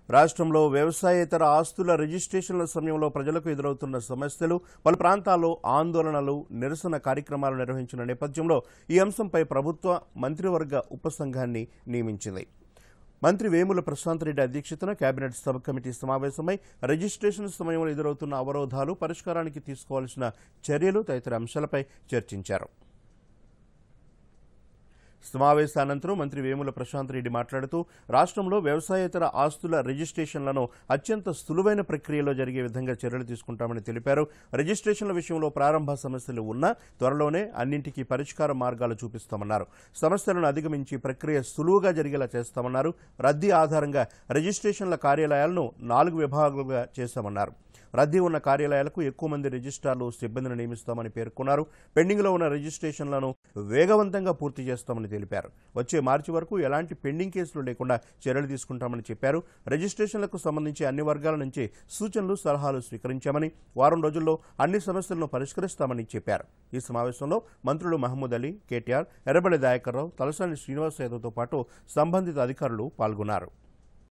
రాష్ట్రంలో వ్యవసాయేతర ఆస్తుల రిజిస్ట్రేషన్ల సమయంలో ప్రజలకు ఎదురవుతున్న సమస్యలు పలు ప్రాంతాల్లో ఆందోళనలు నిరసన కార్యక్రమాలు నిర్వహించిన నేపథ్యంలో ఈ అంశంపై ప్రభుత్వ మంత్రివర్గ ఉపసంఘాన్ని నియమించింది మంత్రి వేముల ప్రశాంత్ రెడ్డి అధ్యక్షతన కేబినెట్ సబ్ కమిటీ సమావేశమై రిజిస్ట్రేషన్ సమయంలో ఎదురవుతున్న అవరోధాలు పరిష్కారానికి తీసుకోవాల్సిన చర్యలు తదితర అంశాలపై చర్చించారు సమావేశానంతరం మంత్రి వేముల ప్రశాంత్ రెడ్డి మాట్లాడుతూ రాష్ట్రంలో వ్యవసాయేతర ఆస్తుల రిజిస్ట్రేషన్లను అత్యంత సులువైన ప్రక్రియలో జరిగే విధంగా చర్యలు తీసుకుంటామని తెలిపారు రిజిస్ట్రేషన్ల విషయంలో ప్రారంభ సమస్యలు ఉన్నా త్వరలోనే అన్నింటికీ పరిష్కార మార్గాలు చూపిస్తామన్నారు సమస్యలను అధిగమించి ప్రక్రియ సులువుగా జరిగేలా చేస్తామన్నారు రద్దీ ఆధారంగా రిజిస్ట్రేషన్ల కార్యాలయాలను నాలుగు విభాగాలుగా చేశామన్నారు రద్దీ ఉన్న కార్యాలయాలకు ఎక్కువ మంది రిజిస్ట్రార్లు సిబ్బందిని నియమిస్తామని పేర్కొన్నారు పెండింగ్లో ఉన్న రిజిస్ట్రేషన్లను వేగవంతంగా పూర్తి చేస్తామని తెలిపారు వచ్చే మార్చి వరకు ఎలాంటి పెండింగ్ కేసులు లేకుండా చర్యలు తీసుకుంటామని చెప్పారు రిజిస్ట్రేషన్లకు సంబంధించి అన్ని వర్గాల నుంచి సూచనలు సలహాలు స్వీకరించామని వారం రోజుల్లో అన్ని సమస్యలను పరిష్కరిస్తామని చెప్పారు ఈ సమావేశంలో మంత్రులు మహమూద్ అలీ కేటీఆర్ ఎర్రబెల్లి దయాకర్రావు తలసాని శ్రీనివాస్ యాదవ్తో పాటు సంబంధిత అధికారులు పాల్గొన్నారు